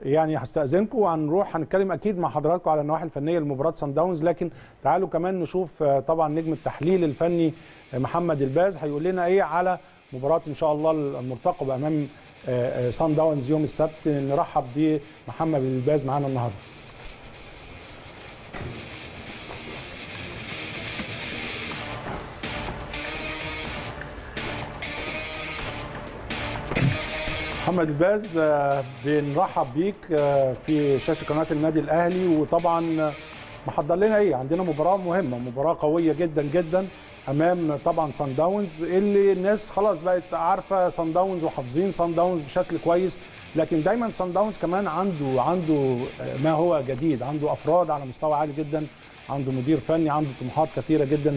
يعني هستأذنكم وهنروح هنتكلم اكيد مع حضراتكم على النواحي الفنيه لمباراه سان داونز لكن تعالوا كمان نشوف آه، طبعا نجم التحليل الفني آه، محمد الباز هيقول لنا ايه على مباراه ان شاء الله المرتقبه امام آه، آه، سان داونز يوم السبت نرحب بمحمد الباز معانا النهارده محمد الباز آه، بنرحب بيك آه، في شاشه قناه النادي الاهلي وطبعا آه، محضر لنا ايه عندنا مباراه مهمه مباراه قويه جدا جدا امام طبعا سان داونز اللي الناس خلاص بقت عارفه سان داونز وحافظين سان داونز بشكل كويس لكن دايما سان داونز كمان عنده عنده آه، ما هو جديد عنده افراد على مستوى عالي جدا عنده مدير فني عنده طموحات كثيره جدا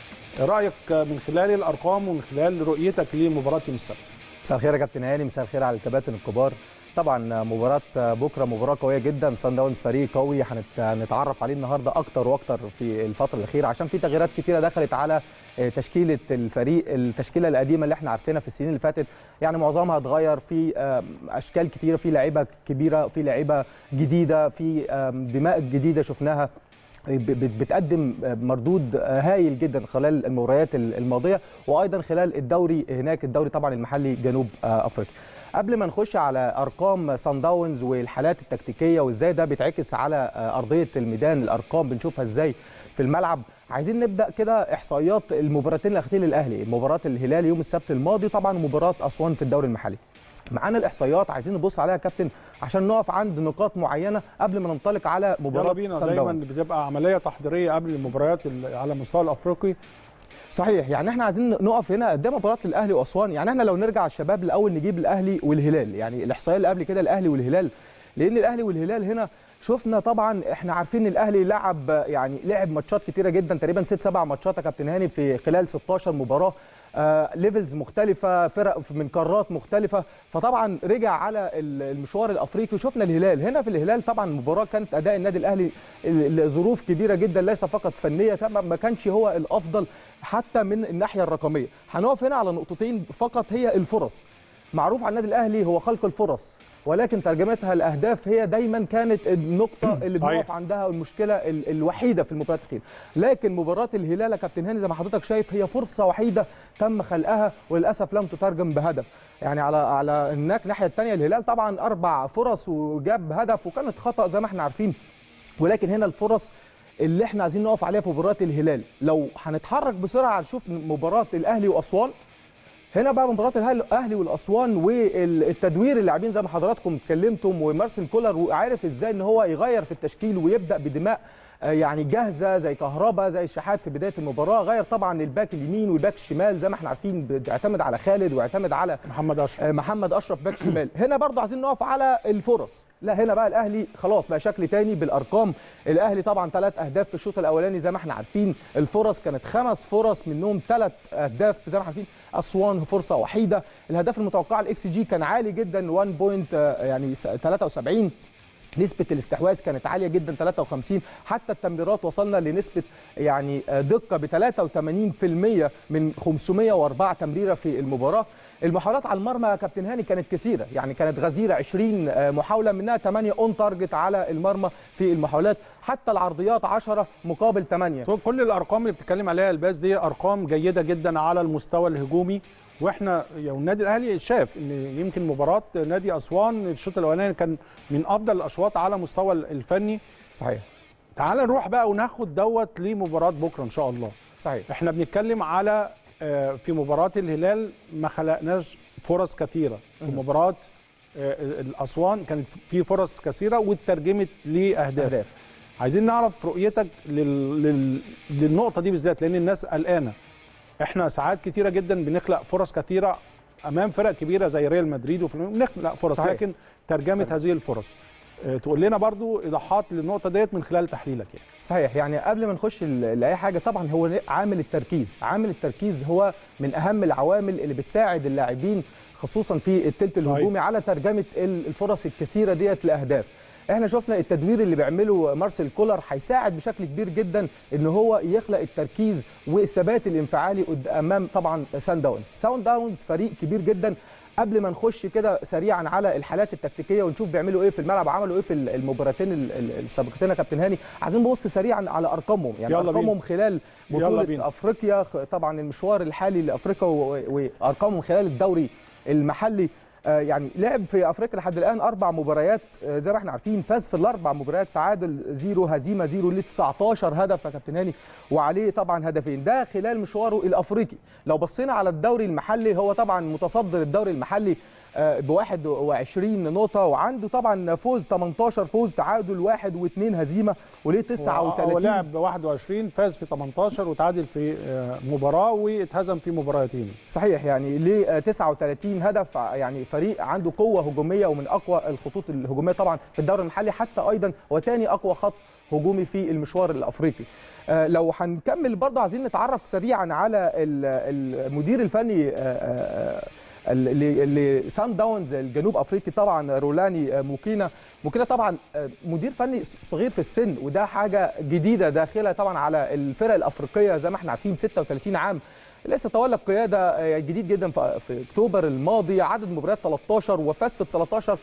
فرايك من خلال الارقام ومن خلال رؤيتك لمباراه يوم السبت مساء الخير يا كابتن هاني مساء الخير على الكباتن الكبار طبعا مباراة بكرة مباراة قوية جدا سان داونز فريق قوي هنت- هنتعرف عليه النهاردة أكتر وأكتر في الفترة الأخيرة عشان في تغييرات كتيرة دخلت على تشكيلة الفريق التشكيلة القديمة اللي احنا عارفينها في السنين اللي فاتت يعني معظمها اتغير في آم، أشكال كتيرة في لعيبة كبيرة في لعيبة جديدة في آم، دماء جديدة شفناها ب- بت- بتقدم مردود هايل جدا خلال المباريات الماضيه وايضا خلال الدوري هناك الدوري طبعا المحلي جنوب افريقيا قبل ما نخش على ارقام سان داونز والحالات التكتيكيه وازاي ده بيتعكس على ارضيه الميدان الارقام بنشوفها ازاي في الملعب عايزين نبدا كده احصائيات المباراتين الاخيرتين للاهلي مباراه الهلال يوم السبت الماضي طبعا ومباراه اسوان في الدوري المحلي معانا الاحصائيات عايزين نبص عليها يا كابتن عشان نقف عند نقاط معينه قبل ما ننطلق على يلا مباراه بينا سان دايما داونز بتبقى عمليه تحضيريه قبل المباريات ال- على المستوى الافريقي صحيح يعني احنا عايزين نقف هنا قدام مباراه الاهلي واسوان يعني احنا لو نرجع الشباب الاول نجيب الاهلي والهلال يعني الاحصائيه اللي قبل كده الاهلي والهلال لان الاهلي والهلال هنا شفنا طبعا احنا عارفين الاهلي لعب يعني لعب ماتشات كتيره جدا تقريبا ست سبع ماتشات يا كابتن هاني في خلال 16 مباراه آه ليفلز مختلفه فرق من قارات مختلفه فطبعا رجع على ال- المشوار الافريقي شفنا الهلال هنا في الهلال طبعا المباراه كانت اداء النادي الاهلي ال- الظروف كبيره جدا ليس فقط فنيه كما ما كانش هو الافضل حتى من الناحيه الرقميه هنقف هنا على نقطتين فقط هي الفرص معروف عن النادي الاهلي هو خلق الفرص ولكن ترجمتها الاهداف هي دايما كانت النقطه اللي صحيح. بنقف عندها المشكله ال- الوحيده في المباراه الاخيره لكن مباراه الهلال يا كابتن هاني زي ما حضرتك شايف هي فرصه وحيده تم خلقها وللاسف لم تترجم بهدف يعني على على هناك الناحيه الثانيه الهلال طبعا اربع فرص وجاب هدف وكانت خطا زي ما احنا عارفين ولكن هنا الفرص اللي احنا عايزين نقف عليها في مباراه الهلال لو هنتحرك بسرعه نشوف مباراه الاهلي واسوان هنا بقى مباراه الهلال- الاهلي والاسوان والتدوير اللاعبين زي ما حضراتكم اتكلمتم ومارسيل كولر وعارف ازاي ان هو يغير في التشكيل ويبدا بدماء آه، يعني جاهزه زي كهربا زي الشحات في بدايه المباراه غير طبعا الباك اليمين والباك الشمال زي ما احنا عارفين بيعتمد على خالد ويعتمد على محمد اشرف آه، محمد اشرف باك شمال هنا برضه عايزين نقف على الفرص لا هنا بقى الاهلي خلاص بقى شكل تاني بالارقام الاهلي طبعا ثلاث اهداف في الشوط الاولاني زي ما احنا عارفين الفرص كانت خمس فرص منهم ثلاث اهداف زي ما احنا عارفين اسوان فرصه وحيده الهدف المتوقع الاكس جي كان عالي جدا 1 بوينت يعني س- 73 نسبة الاستحواذ كانت عالية جدا 53 حتى التمريرات وصلنا لنسبة يعني آه، دقة ب 83% من 504 تمريرة في المباراة المحاولات على المرمى يا كابتن هاني كانت كثيرة يعني كانت غزيرة 20 آه، محاولة منها 8 اون تارجت على المرمى في المحاولات حتى العرضيات 10 مقابل 8 كل الارقام اللي بتتكلم عليها الباز دي ارقام جيده جدا على المستوى الهجومي واحنا يعني النادي الاهلي شاف ان يمكن مباراه نادي اسوان الشوط الاولاني كان من افضل الاشواط على مستوى الفني صحيح تعال نروح بقى وناخد دوت لمباراه بكره ان شاء الله صحيح احنا بنتكلم على آه، في مباراه الهلال ما خلقناش فرص كثيره في مهم. مباراه آه، الاسوان كانت في فرص كثيره واترجمت لاهداف اهداف عايزين نعرف رؤيتك لل... لل... للنقطه دي بالذات لان الناس قلقانه احنا ساعات كتيره جدا بنخلق فرص كتيره امام فرق كبيره زي ريال مدريد وفي بنخلق فرص صحيح. لكن ترجمه هذه الفرص آه، تقول لنا برضو ايضاحات للنقطه ديت من خلال تحليلك يعني صحيح يعني قبل ما نخش ل- لاي حاجه طبعا هو عامل التركيز عامل التركيز هو من اهم العوامل اللي بتساعد اللاعبين خصوصا في الثلث صحيح. الهجومي على ترجمه ال- الفرص الكثيره ديت لاهداف احنا شفنا التدوير اللي بيعمله مارسيل كولر هيساعد بشكل كبير جدا ان هو يخلق التركيز والثبات الانفعالي قد- امام طبعا سان داونز سان داونز فريق كبير جدا قبل ما نخش كده سريعا على الحالات التكتيكيه ونشوف بيعملوا ايه في الملعب وعملوا ايه في المباراتين السابقتين يا كابتن هاني عايزين نبص سريعا على ارقامهم يعني يلا ارقامهم بينا. خلال يلا بطوله بينا. افريقيا خ- طبعا المشوار الحالي لافريقيا و- و- وارقامهم خلال الدوري المحلي آه، يعني لعب في افريقيا لحد الان اربع مباريات آه، زي ما احنا عارفين فاز في الاربع مباريات تعادل زيرو هزيمه زيرو ليه 19 هدف يا كابتن هاني وعليه طبعا هدفين ده خلال مشواره الافريقي لو بصينا على الدوري المحلي هو طبعا متصدر الدوري المحلي ب 21 نقطة وعنده طبعا فوز 18 فوز تعادل واحد واثنين هزيمة وليه هو 39 لعب 21 فاز في 18 وتعادل في آه، مباراه واتهزم في مباراتين صحيح يعني ليه 39 هدف يعني فريق عنده قوه هجوميه ومن اقوى الخطوط الهجوميه طبعا في الدوري المحلي حتى ايضا هو ثاني اقوى خط هجومي في المشوار الافريقي آه، لو هنكمل برضه عايزين نتعرف سريعا على ال- المدير الفني آه، آه، ال- لسان داونز الجنوب افريقي طبعا رولاني آه، موكينا موكينا طبعا آه، مدير فني صغير في السن وده حاجه جديده داخله طبعا على الفرق الافريقيه زي ما احنا عارفين 36 عام لسه تولى القياده آه، جديد جدا في في اكتوبر الماضي عدد مباريات 13 وفاز في ال 13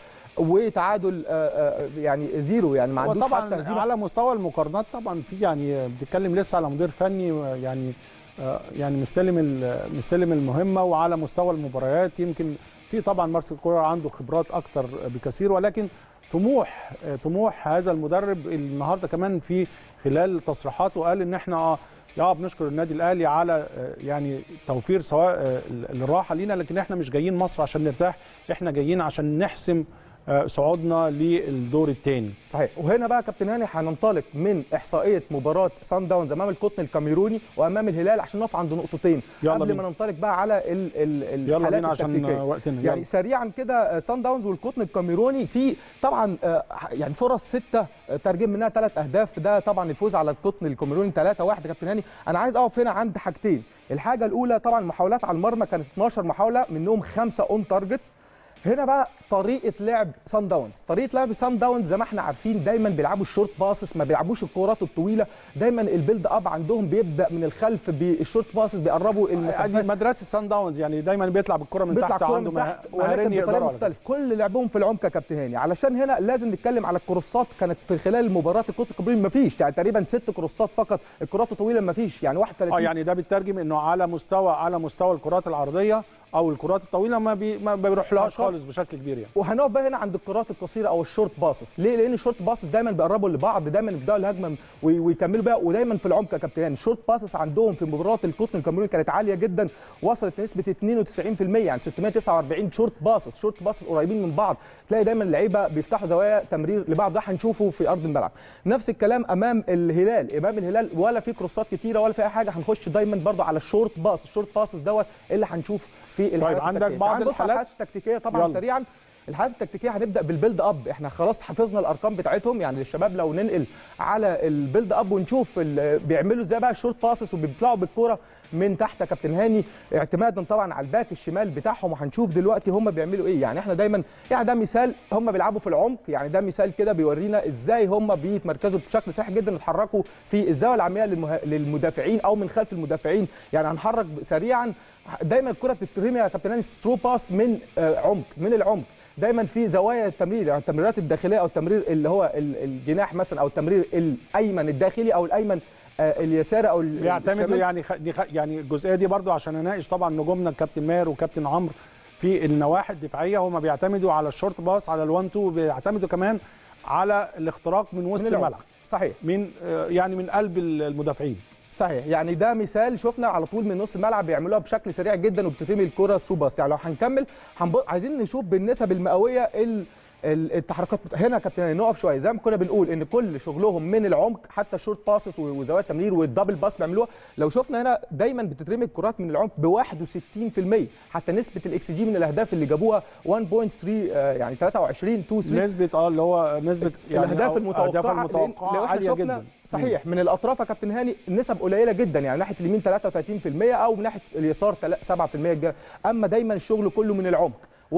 وتعادل آه، آه، يعني زيرو يعني ما عندوش حتى وطبعا هزيمه على مستوى المقارنات طبعا في يعني بتتكلم لسه على مدير فني يعني آه، يعني مستلم ال- مستلم المهمه وعلى مستوى المباريات يمكن في طبعا مارسيل كولر عنده خبرات اكتر بكثير ولكن طموح آه، طموح هذا المدرب النهارده كمان في خلال تصريحاته قال ان احنا اه يا بنشكر النادي الاهلي على آه، يعني توفير سواء آه، ال- الراحه لينا لكن احنا مش جايين مصر عشان نرتاح احنا جايين عشان نحسم آه، صعودنا للدور الثاني صحيح وهنا بقى يا كابتن هاني هننطلق من احصائيه مباراه سان داونز امام القطن الكاميروني وامام الهلال عشان نقف عند نقطتين يلا قبل بينا. ما ننطلق بقى على ال ال يلا الحالات بينا عشان التكتيكية. وقتنا يعني يلا. سريعا كده سان داونز والقطن الكاميروني في طبعا آه، يعني فرص سته آه، ترجم منها ثلاث اهداف ده طبعا الفوز على القطن الكاميروني 3 1 يا كابتن هاني انا عايز اقف هنا عند حاجتين الحاجه الاولى طبعا محاولات على المرمى كانت 12 محاوله منهم خمسه اون تارجت هنا بقى طريقه لعب سان داونز طريقه لعب سان داونز زي ما احنا عارفين دايما بيلعبوا الشورت باسس ما بيلعبوش الكورات الطويله دايما البيلد اب عندهم بيبدا من الخلف بالشورت باسس بيقربوا يعني المسافات مدرسه سان داونز يعني دايما بيطلع بالكره من بيطلع تحت كورة عنده من تحت مه- مهارين ولكن بطريقه يقدروا على كده. مختلفه كل لعبهم في العمق يا كابتن هاني علشان هنا لازم نتكلم على الكروسات كانت في خلال مباراه القطن الكبرين ما فيش يعني تقريبا ست كروسات فقط الكرات الطويله ما فيش يعني 31 اه يعني ده بيترجم انه على مستوى على مستوى الكرات العرضيه او الكرات الطويله ما بي ما بيروحلهاش آه، خالص بشكل كبير يعني وهنقف بقى هنا عند الكرات القصيره او الشورت باسس ليه لان الشورت باسس دايما بيقربوا لبعض دايما بيبداوا الهجمه وي- ويكملوا بقى ودايما في العمق يا كابتن هاني الشورت باسس عندهم في مباراه القطن الكاميروني كانت عاليه جدا وصلت لنسبه 92% يعني 649 شورت باسس شورت باسس قريبين من بعض تلاقي دايما اللعيبه بيفتحوا زوايا تمرير لبعض ده هنشوفه في ارض الملعب نفس الكلام امام الهلال امام الهلال ولا في كروسات كتيره ولا في اي حاجه هنخش دايما برضه على الشورت باس الشورت باسس دوت اللي هنشوف في الحالات عندك التكتيكية. بعض تعال نبص على الحالات؟ التكتيكيه طبعا يلا. سريعا الحالات التكتيكيه هنبدا بالبيلد اب احنا خلاص حفظنا الارقام بتاعتهم يعني للشباب لو ننقل على البيلد اب ونشوف ال- بيعملوا ازاي بقى الشورت باسس وبيطلعوا بالكوره من تحت يا كابتن هاني اعتمادا طبعا على الباك الشمال بتاعهم وهنشوف دلوقتي هم بيعملوا ايه يعني احنا دايما يعني ده مثال هم بيلعبوا في العمق يعني ده مثال كده بيورينا ازاي هم بيتمركزوا بشكل صحيح جدا يتحركوا في الزاويه العاميه للمه... للمدافعين او من خلف المدافعين يعني هنحرك سريعا دايما الكره بتترمي يا كابتن هاني ثرو باس من آه، عمق من العمق دايما في زوايا التمرير يعني التمريرات الداخليه او التمرير اللي هو ال- الجناح مثلا او التمرير الايمن الداخلي او الايمن آه، اليساري او ال- بيعتمدوا الشمال. يعني خ... دي خ... يعني الجزئيه دي برضو عشان اناقش طبعا نجومنا الكابتن ماهر وكابتن عمرو في النواحي الدفاعيه هم بيعتمدوا على الشورت باس على الوان تو بيعتمدوا كمان على الاختراق من وسط من العمق. الملعب صحيح من آه، يعني من قلب المدافعين صحيح يعني ده مثال شفنا على طول من نص الملعب بيعملوها بشكل سريع جدا وبتترمي الكره ثرو باس يعني لو هنكمل هنب... عايزين نشوف بالنسب المئويه ال... ال- التحركات بتا- هنا يا كابتن هاني نقف شويه زي ما كنا بنقول ان كل شغلهم من العمق حتى الشورت باسس و- وزوايا التمرير والدبل باس بيعملوها لو شفنا هنا دايما بتترمي الكرات من العمق ب 61% حتى نسبه الاكس جي من الاهداف اللي جابوها 1.3 آه، يعني 23 2 3 نسبه اه اللي هو نسبه يعني الاهداف أو- المتوقعه الاهداف لأن المتوقعه لو احنا عاليه شفنا جدا صحيح من الاطراف يا كابتن هاني النسب قليله جدا يعني ناحيه اليمين 33% او من ناحيه اليسار تلا- 7% جا- اما دايما الشغل كله من العمق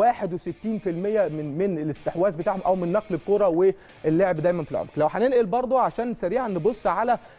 61% من من الاستحواذ بتاعهم او من نقل الكره واللعب دايما في العمق لو هننقل برضو عشان سريعا نبص على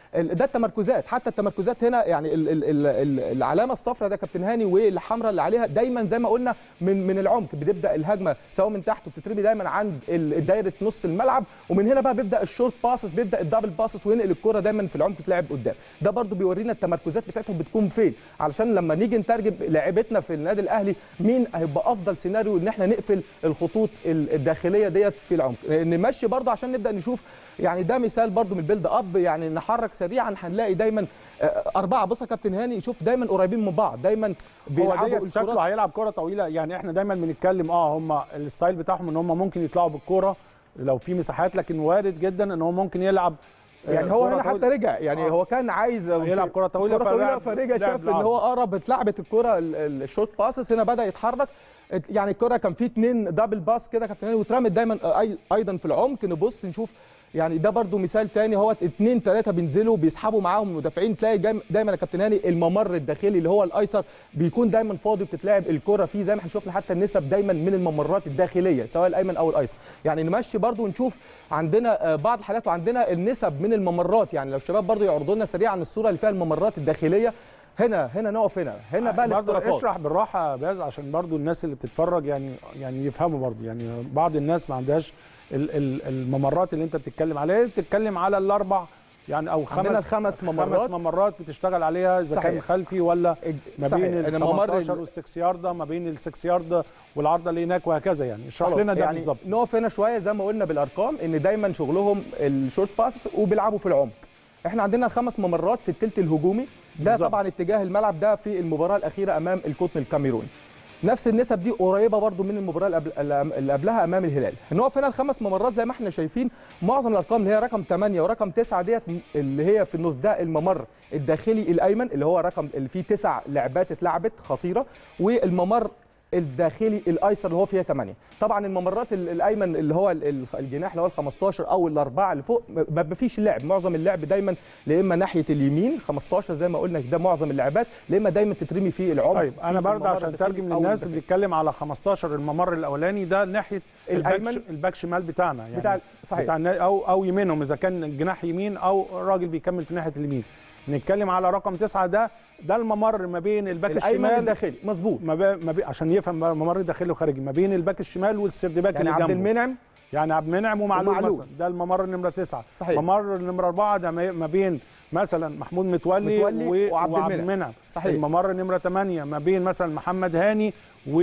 ال- ده التمركزات حتى التمركزات هنا يعني ال ال ال ال العلامه الصفراء ده كابتن هاني والحمراء اللي عليها دايما زي ما قلنا من من العمق بتبدا الهجمه سواء من تحت وبتترمي دايما عند ال- دايره نص الملعب ومن هنا بقى بيبدا الشورت باسس بيبدا الدبل باسس وينقل الكره دايما في العمق تلعب قدام ده برضو بيورينا التمركزات بتاعتهم بتكون فين علشان لما نيجي نترجم لعيبتنا في النادي الاهلي مين هيبقى افضل سيناريو ان احنا نقفل الخطوط ال- الداخليه ديت في العمق نمشي برضو عشان نبدا نشوف يعني ده مثال برضو من البيلد اب يعني نحرك سريعا هنلاقي دايما آه، اربعه بص يا كابتن هاني شوف دايما قريبين من بعض دايما هو بيلعبوا ديت شكله الكرات هيلعب كره طويله يعني احنا دايما بنتكلم اه هم الستايل بتاعهم ان هم ممكن يطلعوا بالكوره لو في مساحات لكن وارد جدا ان هو ممكن يلعب آه، يعني هو كرة هنا حتى طويلة. رجع يعني آه. هو كان عايز يلعب كرة طويلة كرة طويله فلعب- فرجع لعب شاف ان العرض. هو قرب اتلعبت الكره ال- ال- الشورت باسس هنا بدا يتحرك ات- يعني الكره كان في اتنين دبل باس كده كابتن هاني واترمت دايما أي- ايضا في العمق نبص نشوف يعني ده برضو مثال تاني هو اتنين تلاته بينزلوا بيسحبوا معاهم المدافعين تلاقي جاي- دايما يا كابتن هاني الممر الداخلي اللي هو الايسر بيكون دايما فاضي بتتلعب الكره فيه زي ما احنا شفنا حتى النسب دايما من الممرات الداخليه سواء الايمن او الايسر يعني نمشي برضو ونشوف عندنا آه، بعض الحالات وعندنا النسب من الممرات يعني لو الشباب برضو يعرضوا لنا سريعا الصوره اللي فيها الممرات الداخليه هنا هنا نقف هنا هنا بقى برضه الاختراقات اشرح بالراحه يا باز عشان برضه الناس اللي بتتفرج يعني يعني يفهموا برضه يعني بعض الناس ما عندهاش ال- ال- الممرات اللي انت بتتكلم عليها بتتكلم على الاربع يعني او خمس عندنا الخمس ممرات. خمس ممرات بتشتغل عليها اذا كان صحيح. خلفي ولا ما صحيح. بين ال أنا ممر 18 ال- وال6 يارده ما بين ال6 يارده والعارضه اللي هناك وهكذا يعني اشرح خلاص، لنا ده يعني بالظبط نقف هنا شويه زي ما قلنا بالارقام ان دايما شغلهم الشورت باس وبيلعبوا في العمق احنا عندنا خمس ممرات في الثلث الهجومي ده بالظبط. طبعا اتجاه الملعب ده في المباراه الاخيره امام القطن الكاميروني نفس النسب دي قريبه برضو من المباراه اللي قبل- اللي قبلها امام الهلال هنقف هنا الخمس ممرات زي ما احنا شايفين معظم الارقام اللي هي رقم 8 ورقم 9 ديت اللي هي في النص ده الممر الداخلي الايمن اللي هو رقم اللي فيه تسع لعبات اتلعبت خطيره والممر الداخلي الايسر اللي هو فيها 8 طبعا الممرات ال- الايمن اللي هو ال- ال- الجناح اللي هو ال 15 او الاربعه اللي فوق ما ما فيش لعب معظم اللعب دايما لا اما ناحيه اليمين 15 زي ما قلنا ده معظم اللعبات لا اما دايما تترمي في العمق طيب في انا برضه الممر عشان الداخلي ترجم أو للناس اللي الداخلي. بيتكلم على 15 الممر الاولاني ده ناحيه الأيمن. الباك, الباك شمال بتاعنا يعني بتاع صحيح بتاع النا- او او يمينهم اذا كان جناح يمين او راجل بيكمل في ناحيه اليمين نتكلم على رقم تسعة ده ده الممر ما بين الباك الايمن الشمال الداخلي مظبوط ما بين ما بين عشان يفهم بقى الممر الداخلي وخارجي ما بين الباك الشمال والسردباك يعني اللي عبد جنبه المنعم يعني عبد المنعم ومعلول, ومعلول. مثلا ده الممر نمره تسعة صحيح. ممر نمره أربعة ده ما ما بين مثلا محمود متولي, متولي و- وعبد وعبد المنعم. المنعم صحيح. الممر نمره 8 ما بين مثلا محمد هاني و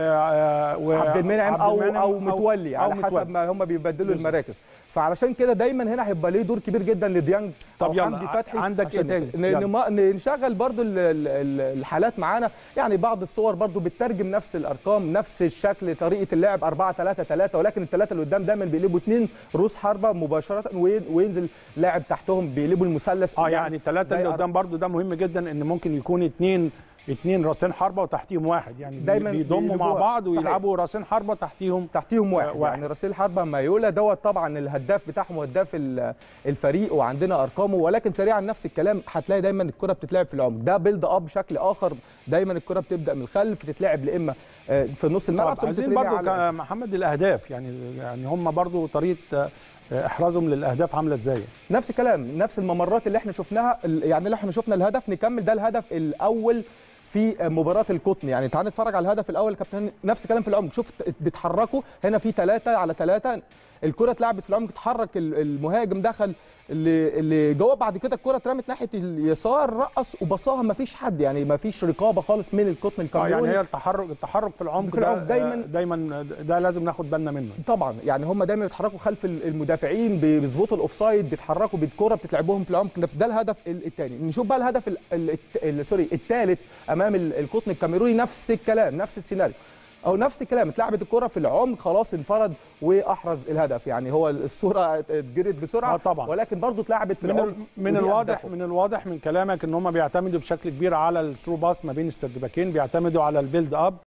آه، و عبد المنعم عبد او المنعم او متولي أو على متولي. حسب ما هم بيبدلوا بالظبط. المراكز فعلشان كده دايما هنا هيبقى ليه دور كبير جدا لديانج طب أو يلا، حمدي فتحي عندك عشان إيه تاني؟ ن- يلا. نما- نشغل برضو ال- ال- ال- الحالات معانا يعني بعض الصور برضو بتترجم نفس الارقام نفس الشكل طريقه اللعب 4 3 3 ولكن الثلاثه اللي قدام دايما بيقلبوا اثنين رؤوس حربه مباشره وين- وينزل لاعب تحتهم بيقلبوا المثلث اه يعني الثلاثه اللي زي قدام برضو ده مهم جدا ان ممكن يكون اثنين اثنين راسين حربه وتحتيهم واحد يعني بي- دايماً بيضموا مع بيقلبوها. بعض صحيح. ويلعبوا راسين حربه تحتيهم تحتيهم واحد, واحد. واحد. يعني راسيل حربة مايولا دوت طبعا الهداف بتاعهم وهداف ال- الفريق وعندنا ارقامه ولكن سريعا نفس الكلام هتلاقي دايما الكره بتتلعب في العمق ده بيلد اب بشكل اخر دايما الكره بتبدا من الخلف تتلعب لا اما آه، في نص الملعب طب ثم عايزين تترمي برضو على- ك- محمد الاهداف يعني يعني هم برضو طريقه آه، احرازهم للاهداف عامله ازاي نفس الكلام نفس الممرات اللي احنا شفناها ال- يعني اللي احنا شفنا الهدف نكمل ده الهدف الاول في مباراه القطن يعني تعال نتفرج على الهدف الاول يا كابتن نفس الكلام في العمق شوف ت- بيتحركوا هنا في ثلاثة على ثلاثة الكره اتلعبت في العمق اتحرك ال- المهاجم دخل اللي اللي جوه بعد كده الكره اترمت ناحيه اليسار رقص وبصاها ما فيش حد يعني ما فيش رقابه خالص من القطن اه الكاميروني يعني هي التحرك التحرك في العمق في العمق ده دايماً. آه، دايما ده لازم ناخد بالنا منه طبعا يعني هم دايما بيتحركوا خلف المدافعين بيظبطوا الاوفسايد بيتحركوا بالكره بتتلعبهم في العمق نفس ده الهدف الثاني نشوف بقى الهدف ال- ال- ال- سوري الثالث امام ال- القطن الكاميروني نفس الكلام نفس السيناريو او نفس الكلام اتلعبت الكره في العمق خلاص انفرد واحرز الهدف يعني هو الصوره اتجرت بسرعه آه طبعا. ولكن برضه اتلعبت في من العمق ال- من ودي الواضح أهدافهم. من الواضح من كلامك ان هم بيعتمدوا بشكل كبير على الثرو باس ما بين السردباكين بيعتمدوا على البيلد اب